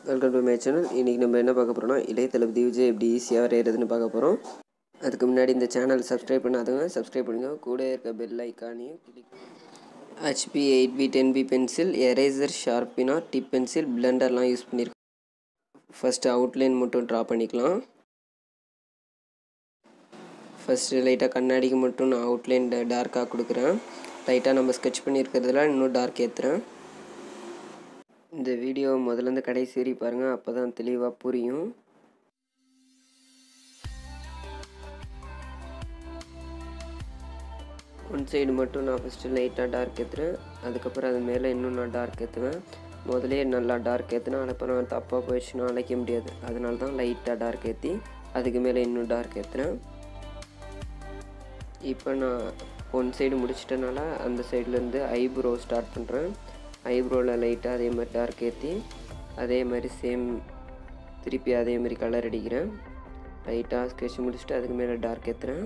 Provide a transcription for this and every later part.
welcome to my channel இன்றைக்கி நம்ம என்ன பார்க்க போகிறோம்னா இளைய தளபதி விஜய் எப்படி ஈஸியாக வரைகிறதுன்னு பார்க்க போகிறோம் அதுக்கு முன்னாடி இந்த சேனல் சப்ஸ்கிரைப் பண்ணாதவங்க சப்ஸ்கிரைப் பண்ணுங்க கூட இருக்க பெல் ஐக்கானையும் click HB eight B ten B pencil eraser sharpener tip pencil பிளெண்டர்லாம் யூஸ் பண்ணியிருக்கேன் ஃபஸ்ட்டு அவுட்லைன் மட்டும் ட்ரா பண்ணிக்கலாம் ஃபஸ்ட்டு லைட்டாக கண்ணாடிக்கு மட்டும் நான் அவுட்லைன் டார்க்காக கொடுக்குறேன் லைட்டாக நம்ம ஸ்கெட்ச் பண்ணியிருக்கிறதுல இன்னும் டார்க் ஏற்றுறேன் இந்த வீடியோ முதலேருந்து கடைசி வரை பாருங்கள் அப்போ தான் தெளிவாக புரியும் ஒன் சைடு மட்டும் நான் ஃபஸ்ட்டு லைட்டாக டார்க் ஏற்றுறேன் அதுக்கப்புறம் அது மேலே இன்னும் நான் டார்க் ஏற்றுவேன் முதலே நல்லா டார்க் ஏற்றினா அப்புறம் தப்பாக போயிடுச்சுன்னா அழைக்க முடியாது அதனால தான் லைட்டாக டார்க் ஏற்றி அதுக்கு மேலே இன்னும் டார்க் ஏற்றுறேன் இப்போ நான் ஒன் சைடு முடிச்சிட்டனால அந்த சைட்லேருந்து ஐப்ரோ ஸ்டார்ட் பண்ணுறேன் ஐப்ரோவில் லைட்டாக அதே மாதிரி டார்க் ஏற்றி அதே மாதிரி சேம் திருப்பி அதே மாதிரி கலர் அடிக்கிறேன் லைட்டாக ஸ்கெட்ச் முடிச்சுட்டு அதுக்கு மேலே டார்க் ஏற்றுறேன்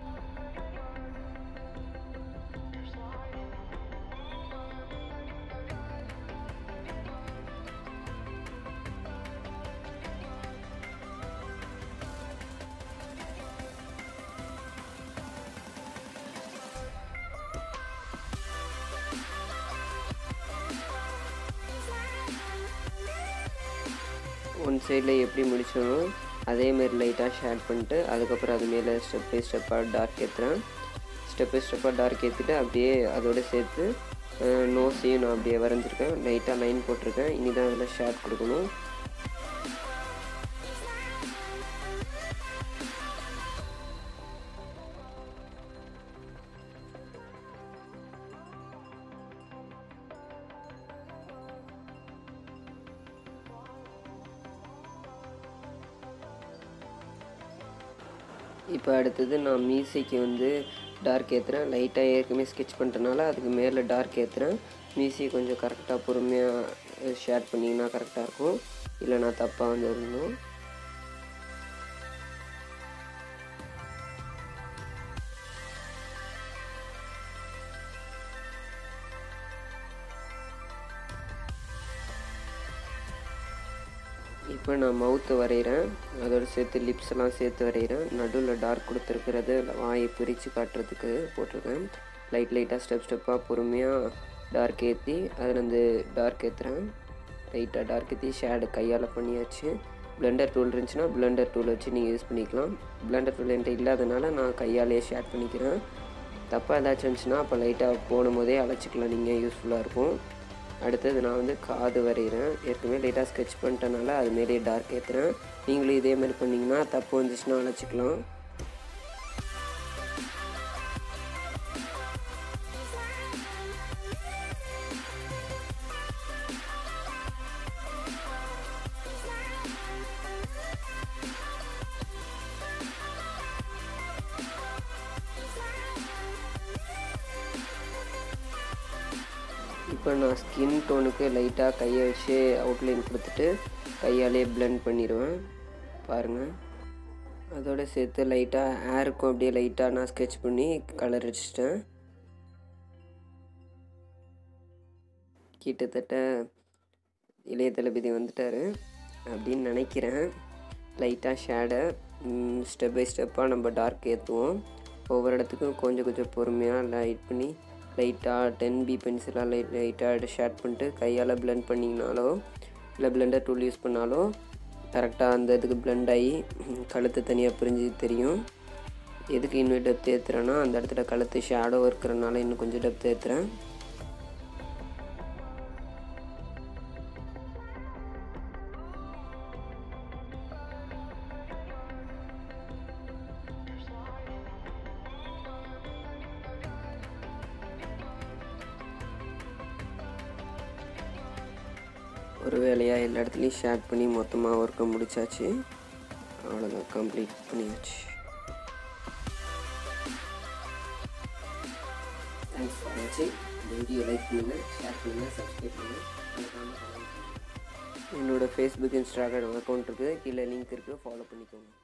ஒன் சைடில் எப்படி முடிச்சனோ அதே மாதிரி லைட்டாக ஷேட் பண்ணிட்டு அதுக்கப்புறம் அது மேலே ஸ்டெப் பை ஸ்டெப்பாக டார்க் ஏற்றுறேன் ஸ்டெப் பை ஸ்டெப்பாக டார்க் ஏற்றிட்டு அப்படியே அதோடு சேர்த்து நோஸையும் நான் அப்படியே வரைஞ்சிருக்கேன் லைட்டாக லைன் போட்டிருக்கேன் இனி தான் அதில் ஷேட் கொடுக்கணும் இப்போ அடுத்தது நான் மீசைக்கு வந்து டார்க் ஏற்றுறேன் லைட்டாக ஏற்கனவே ஸ்கெட்ச் பண்ணுறனால அதுக்கு மேலே டார்க் ஏற்றுறேன் மீசை கொஞ்சம் கரெக்டாக பொறுமையாக ஷேர் பண்ணிங்கன்னா கரெக்டாக இருக்கும் இல்லைனா தப்பாக வந்து இருந்தோம் இப்போ நான் மவுத்து வரைகிறேன் அதோடு சேர்த்து லிப்ஸ் எல்லாம் சேர்த்து வரைகிறேன் நடுவில் டார்க் கொடுத்துருக்கிறது வாயை பிரித்து காட்டுறதுக்கு போட்டிருக்கேன் லைட் லைட்டாக ஸ்டெப் ஸ்டெப்பாக பொறுமையாக டார்க் ஏற்றி அதில் வந்து டார்க் ஏற்றுறேன் லைட்டாக டார்க் ஏற்றி ஷேடு கையால் பண்ணியாச்சு பிளெண்டர் டூல் இருந்துச்சுன்னா பிளெண்டர் டூல் வச்சு நீங்கள் யூஸ் பண்ணிக்கலாம் பிளெண்டர் டூல் என்கிட்ட இல்லாதனால நான் கையாலேயே ஷேட் பண்ணிக்கிறேன் தப்பாக ஏதாச்சும் இருந்துச்சுன்னா அப்போ லைட்டாக போடும் போதே அழைச்சிக்கலாம் நீங்கள் யூஸ்ஃபுல்லாக இருக்கும் அடுத்தது நான் வந்து காது வரைகிறேன் ஏற்கனவே லைட்டாக ஸ்கெட்ச் பண்ணிட்டனால அது மாரியே டார்க் ஏற்றுறேன் நீங்களும் இதே மாதிரி பண்ணிங்கன்னா தப்பு வந்துச்சுன்னா அழைச்சிக்கலாம் இப்போ நான் ஸ்கின் டோனுக்கு லைட்டாக கையை வச்சு அவுட்லைன் கொடுத்துட்டு கையாலே பிளெண்ட் பண்ணிடுவேன் பாருங்கள் அதோடு சேர்த்து லைட்டாக ஹேருக்கும் அப்படியே லைட்டாக நான் ஸ்கெட்ச் பண்ணி கலர் அடிச்சிட்டேன் கிட்டத்தட்ட இளைய தளபதி வந்துட்டார் அப்படின்னு நினைக்கிறேன் லைட்டாக ஷேடை ஸ்டெப் பை ஸ்டெப்பாக நம்ம டார்க் ஏற்றுவோம் ஒவ்வொரு இடத்துக்கும் கொஞ்சம் கொஞ்சம் பொறுமையாக லைட் பண்ணி லைட்டாக டென் பி பென்சிலாக லைட் லைட்டாக ஷேட் பண்ணிட்டு கையால் பிளெண்ட் பண்ணிங்கனாலோ இல்லை பிளெண்டர் டூல் யூஸ் பண்ணாலோ கரெக்டாக அந்த இதுக்கு பிளெண்ட் ஆகி கழுத்து தனியாக பிரிஞ்சு தெரியும் எதுக்கு இன்னும் டெப்த் ஏற்றுறேன்னா அந்த இடத்துல கழுத்து ஷேடோ இருக்கிறனால இன்னும் கொஞ்சம் டெப்த் ஏற்றுறேன் ஒரு வேலையாக எல்லா இடத்துலையும் ஷேர் பண்ணி மொத்தமாக ஒர்க்கை முடிச்சாச்சு அவ்வளோதான் கம்ப்ளீட் பண்ணியாச்சு தேங்க்ஸ் ஃபார் வாட்சிங் இந்த வீடியோ லைக் பண்ணுங்கள் ஷேர் பண்ணுங்கள் சப்ஸ்கிரைப் பண்ணுங்கள் என்னோடய ஃபேஸ்புக் இன்ஸ்டாகிராம் அக்கௌண்ட் இருக்குது கீழே லிங்க் இருக்குது ஃபாலோ பண்ணிக்கோங்க